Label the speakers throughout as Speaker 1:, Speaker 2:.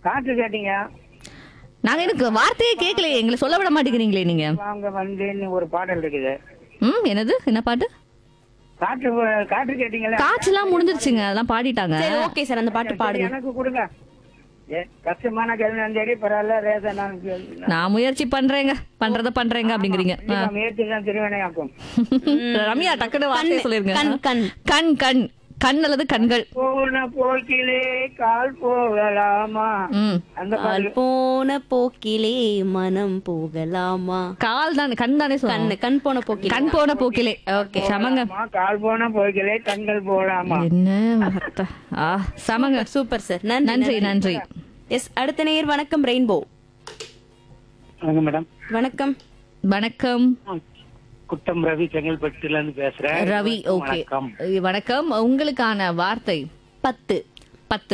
Speaker 1: காற்று கேட்டீங்க
Speaker 2: நாங்க எனக்கு வார்த்தையே கேட்கலையே எங்களை சொல்ல விட மாட்டேங்கிறீங்களே நீங்க
Speaker 1: வாங்க வந்தேன்னு ஒரு பாடல் இருக்குது
Speaker 2: ம் என்னது என்ன பாட்டு
Speaker 1: காற்று காற்று கேட்டீங்களா
Speaker 2: காய்ச்சலாம் முடிஞ்சிருச்சுங்க அதெல்லாம் பாடிட்டாங்க
Speaker 3: சரி ஓகே சார் அந்த பாட்டு பாடுங்க
Speaker 1: எனக்கு கொடுங்க ஏ, கஷ்டமான கேள்வி சரி பரவாயில்ல ரேச நான்
Speaker 2: நான் முயற்சி பண்றேங்க பண்றத பண்றேங்க அப்படிங்கிறீங்க ஆ.
Speaker 1: முயற்சி தான் திருவினையாக்கும்
Speaker 2: ரம்யா டக்குனு வார்த்தையை சொல்லிருங்க
Speaker 3: கண், கண்.
Speaker 2: கண் கண் கண் அல்லது கண்கள்
Speaker 1: போன போக்கிலே கால் போகலாமா
Speaker 2: ம்
Speaker 1: அந்த
Speaker 3: கால்
Speaker 1: பாடல்
Speaker 3: போன போக்கிலே மனம் போகலாமா
Speaker 2: கால் தான் கண் தானே
Speaker 3: கண்
Speaker 2: சொன்னேன்
Speaker 3: கண் போன போக்கிலே
Speaker 2: கண் போன போக்கிலே ஓகே சமங்க
Speaker 1: ஆமா, கால் போன போக்கிலே கண்கள் போகலாமா
Speaker 2: என்ன வார்த்தை? ஆ சமங்க
Speaker 3: சூப்பர் சார் நன்றி
Speaker 2: நன்றி நன்றி
Speaker 3: எஸ் அடுத்த நேயர் வணக்கம் ரெயின்போ
Speaker 1: வணக்கம் மேடம்
Speaker 3: வணக்கம்
Speaker 2: வணக்கம்
Speaker 1: குட்டம் ரவி செங்கல்பட்டுல இருந்து பேசுறேன்
Speaker 2: ரவி ஓகே
Speaker 1: வணக்கம்
Speaker 2: வணக்கம் உங்களுக்கான வார்த்தை
Speaker 3: பத்து
Speaker 2: பத்து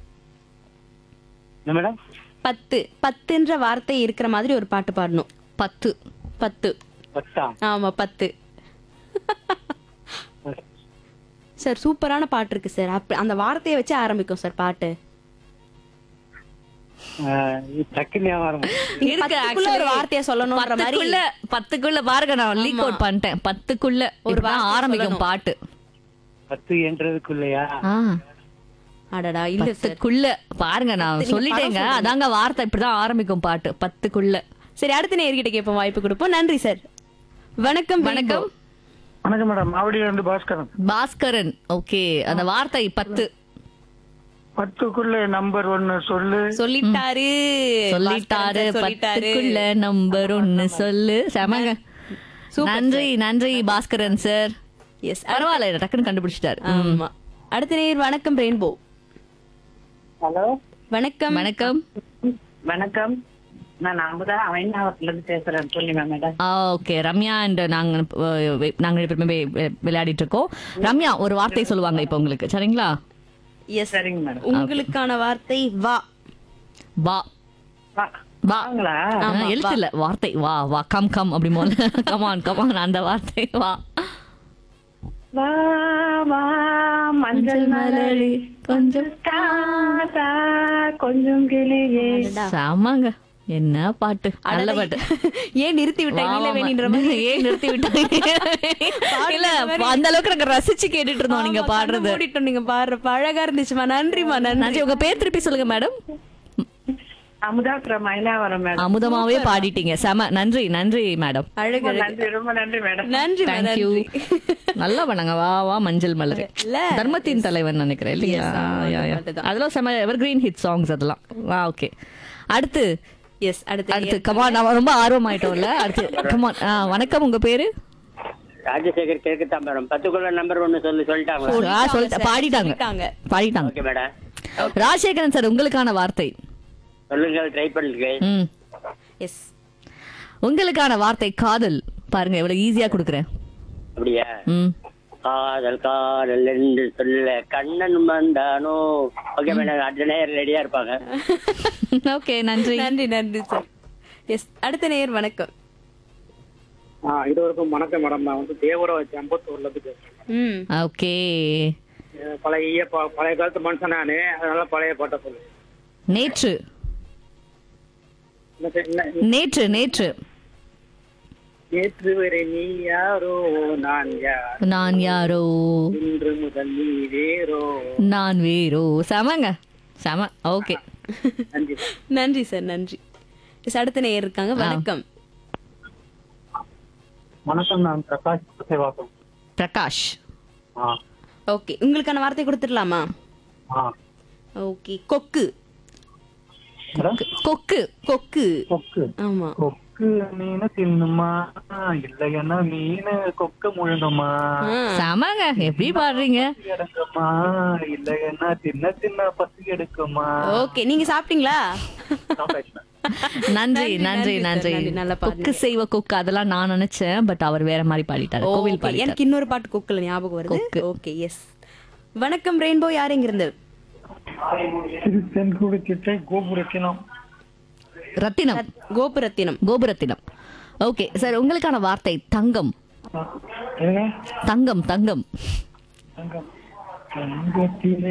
Speaker 1: என்ன மேடம்
Speaker 3: பத்து பத்துன்ற வார்த்தை இருக்கிற மாதிரி ஒரு பாட்டு பாடணும்
Speaker 2: பத்து
Speaker 3: பத்து
Speaker 1: பத்தா
Speaker 3: ஆமா பத்து சார் சூப்பரான பாட்டு இருக்கு சார் அப்ப அந்த வார்த்தையை வச்சு ஆரம்பிக்கும் சார் பாட்டு
Speaker 1: ஆஹ், இது டக்கு ஞாபகம்
Speaker 2: இருக்கு
Speaker 3: பத்துக்குள்ள ஒரு
Speaker 2: actually.
Speaker 3: வார்த்தையை சொல்லணும்ன்ற மாதிரி
Speaker 2: பத்துக்குள்ள பத்துக்குள்ள பாருங்க நான் லீக் அவுட் பண்ணிட்டேன் பத்துக்குள்ள
Speaker 3: ஒரு
Speaker 2: ஒரு
Speaker 3: வார்த்தை
Speaker 2: ஆரம்பிக்கும்
Speaker 3: சொல்லணும்.
Speaker 2: பாட்டு
Speaker 1: பத்து என்றதுக்குள்ளயா
Speaker 2: ஆ
Speaker 3: அடடா இல்ல சார்
Speaker 2: பத்துக்குள்ள பாருங்க நான்
Speaker 3: நீங்க
Speaker 2: சொல்லிட்டேங்க
Speaker 3: படம் சொல்லுங்க.
Speaker 2: அதாங்க வார்த்தை இப்படிதான் ஆரம்பிக்கும் பாட்டு பத்துக்குள்ள
Speaker 3: சரி அடுத்த நேர்கிட்ட கேட்போம் வாய்ப்பு கொடுப்போம் நன்றி சார் வணக்கம்
Speaker 2: வணக்கம்
Speaker 1: வணக்கம் மேடம் மாவடியில இருந்து பாஸ்கரன்
Speaker 2: பாஸ்கரன் ஓகே அந்த வார்த்தை பத்து
Speaker 1: பத்துக்குள்ள நம்பர் ஒன்னு சொல்லு
Speaker 3: சொல்லிட்டாரு
Speaker 2: சொல்லிட்டாரு
Speaker 3: பாஸ்கரன் சார் சொல்லிட்டாரு
Speaker 2: பத்துக்குள்ள நம்பர் ஒன்னு சொல்லு செமங்க நன்றி நன்றி பாஸ்கரன் சார்
Speaker 3: எஸ்
Speaker 2: பரவாயில்ல டக்குன்னு கண்டுபிடிச்சிட்டாரு
Speaker 3: ஆமா அடுத்த நேர் வணக்கம் ரெயின்போ
Speaker 1: ஹலோ
Speaker 3: வணக்கம்
Speaker 2: வணக்கம்
Speaker 1: வணக்கம் நான் அமுதா அவைநாவத்துல இருந்து பேசுறேன் சொல்லுங்க மேடம்
Speaker 2: ஓகே ரம்யா அண்ட் நாங்க அஹ், வெ- நாங்க எப்பவுமே வெ- விளையாடிட்டு இருக்கோம் ரம்யா ஒரு வார்த்தை சொல்லுவாங்க இப்போ உங்களுக்கு சரிங்களா
Speaker 3: எஸ்
Speaker 1: சரிங்க மேடம்
Speaker 3: உங்களுக்கான வார்த்தை வா
Speaker 2: வா வா
Speaker 1: வாங்களா
Speaker 2: ஆ, எழுத்து இல்ல வார்த்தை வா வா கம் கம் அப்படி போல கமான் கமான் அந்த வார்த்தை வா
Speaker 1: வா வா மஞ்சள் மலரி
Speaker 2: கொஞ்சம்
Speaker 1: தாத்தா கொஞ்சம் கிளியே
Speaker 2: சாமாங்க என்ன பாட்டு நல்ல பாட்டு
Speaker 3: ஏன் நிறுத்தி விட்டேன்
Speaker 2: வா, வா,
Speaker 3: நீலவேணின்ற
Speaker 2: வா.
Speaker 3: மாதிரி
Speaker 2: ஏன் நிறுத்தி விட்டாங்க இல்ல அந்த அளவுக்கு நாங்க ரசிச்சு கேட்டுட்டு இருந்தோம் நீங்க
Speaker 3: ஆமா, கண்ணை
Speaker 2: பாடுறது
Speaker 3: மூடிட்டோம் நீங்க பாடுறப்ப அழகா இருந்துச்சுமா நன்றிமா நன்றி
Speaker 2: நன்றி உங்க பேர் திருப்பி சொல்லுங்க madam
Speaker 1: Amudha from Mayilavaram madam
Speaker 2: அமுதமாவே பாடிட்டீங்க செம நன்றி நன்றி மேடம்
Speaker 3: அழகு அழகு
Speaker 1: நன்றி ரொம்ப நன்றி மேடம்
Speaker 3: நன்றி
Speaker 2: தேங்க்யூ நல்லா பண்ணாங்க வா வா மஞ்சள் மலர்
Speaker 3: இல்ல.
Speaker 2: தர்மத்தின் தலைவன் நினைக்கிறேன் இல்லையா
Speaker 3: Yes, ஆமா,
Speaker 2: யா, யா.
Speaker 3: அதுதான்.
Speaker 2: அதெல்லாம் செம எவர் கிரீன் ஹிட் சாங்ஸ் அதெல்லாம் வா ஓகே அடுத்து
Speaker 3: எஸ் அடுத்து
Speaker 2: அடுத்து கமான் நான் ரொம்ப ஆர்வம் ஆயிட்டோம்ல அடுத்து கமான் வணக்கம் உங்க பேரு
Speaker 4: ராஜசேகர் கேக்கு தான் மேடம் பத்துக்குள்ள நம்பர் ஒன்னு சொல்லி சொல்லிட்டாங்களா
Speaker 2: ஆ, சொல்லிட்ட பாடிட்டாங்க
Speaker 3: சொல்லிட்டாங்க.
Speaker 2: பாடிட்டாங்க
Speaker 4: ஓகே மேடம்
Speaker 2: ராஜசேகரன் சார் உங்களுக்கான வார்த்தை
Speaker 4: சொல்லுங்க ட்ரை பண்ணிருக்கேன்
Speaker 2: ம்
Speaker 3: எஸ்
Speaker 2: உங்களுக்கான வார்த்தை காதல் பாருங்க எவ்வளவு ஈஸியா கொடுக்குறேன்
Speaker 4: அப்படியா
Speaker 2: ம்
Speaker 4: காதல் காதல் என்று சொல்ல கண்ணன் வந்தானோ ஓகே மேடம் அடுத்த நேரம் ரெடியா இருப்பாங்க
Speaker 2: ஓகே நன்றி
Speaker 3: நன்றி நன்றி சார் எஸ் அடுத்த நேர் வணக்கம்
Speaker 1: இதுவரைக்கும் வணக்கம் மேடம் நான் வந்து தேவர அம்பத்தூர்ல இருந்து பேசுறேன்
Speaker 3: ம்
Speaker 2: ஓகே
Speaker 1: அஹ் பழைய ப- பழைய காலத்து மனுஷன் நானு அதனால பழைய பாட்டை சொல்லு
Speaker 2: நேற்று
Speaker 1: என்ன செய்- என்ன-
Speaker 2: நேற்று நேற்று
Speaker 1: நேற்று வரை நீ யாரோ நான் யார்
Speaker 2: நான் யாரோ
Speaker 1: இன்று முதல் நீ வேறோ
Speaker 2: நான் வேறோ செமங்க செம ஓகே
Speaker 1: நன்றி
Speaker 3: நன்றி சார் நன்றி எஸ் அடுத்த நேயர் இருக்காங்க வணக்கம்
Speaker 1: வணக்கம் நான் பிரகாஷ் சேவாக்கம்
Speaker 2: பிரகாஷ்
Speaker 1: ஆ
Speaker 3: ஓகே உங்களுக்கான வார்த்தை கொடுத்துடலாமா
Speaker 1: ஆ
Speaker 3: ஓகே கொக்கு
Speaker 2: கொக்கு
Speaker 3: கொக்கு
Speaker 1: கொக்கு
Speaker 3: ஆமா
Speaker 1: கொக்கு மீன் தின்னுமா இல்லைன்னா மீன் கொக்க முழுங்குமா
Speaker 3: ஆ,
Speaker 2: செமங்க எப்படி பாடுறீங்க
Speaker 1: எடுக்குமா இல்லைன்னா சின்ன சின்ன பசி எடுக்குமா
Speaker 3: ஓகே நீங்க சாப்பிட்டீங்களா
Speaker 2: நன்றி
Speaker 3: நன்றி,
Speaker 2: நன்றி
Speaker 3: நன்றி
Speaker 2: நன்றி
Speaker 3: சார், நன்றி, நல்லா பாடுங்க.
Speaker 2: கொக்கு செய்வ கொக்கு அதெல்லாம் நான் நினைச்சேன் பட் அவர் வேற மாதிரி பாடிட்டாரு கோவில்
Speaker 3: ஓகே,
Speaker 2: பாடிட்டாரு
Speaker 3: எனக்கு இன்னொரு பாட்டு கொக்குல ஞாபகம் வருது
Speaker 2: கொக்கு.
Speaker 3: ஓகே எஸ் வணக்கம் ரெயின்போ யார் எங்க இருந்து
Speaker 1: தென்கூடு திட்டை கோபுரத்தினம்
Speaker 2: ரத்தினம்
Speaker 3: கோபுரத்தினம்
Speaker 2: கோபுரத்தினம் ஓகே சார் உங்களுக்கான வார்த்தை தங்கம்
Speaker 1: என்னங்க
Speaker 2: தங்கம் தங்கம்
Speaker 1: தங்கம் தங்கத்திலே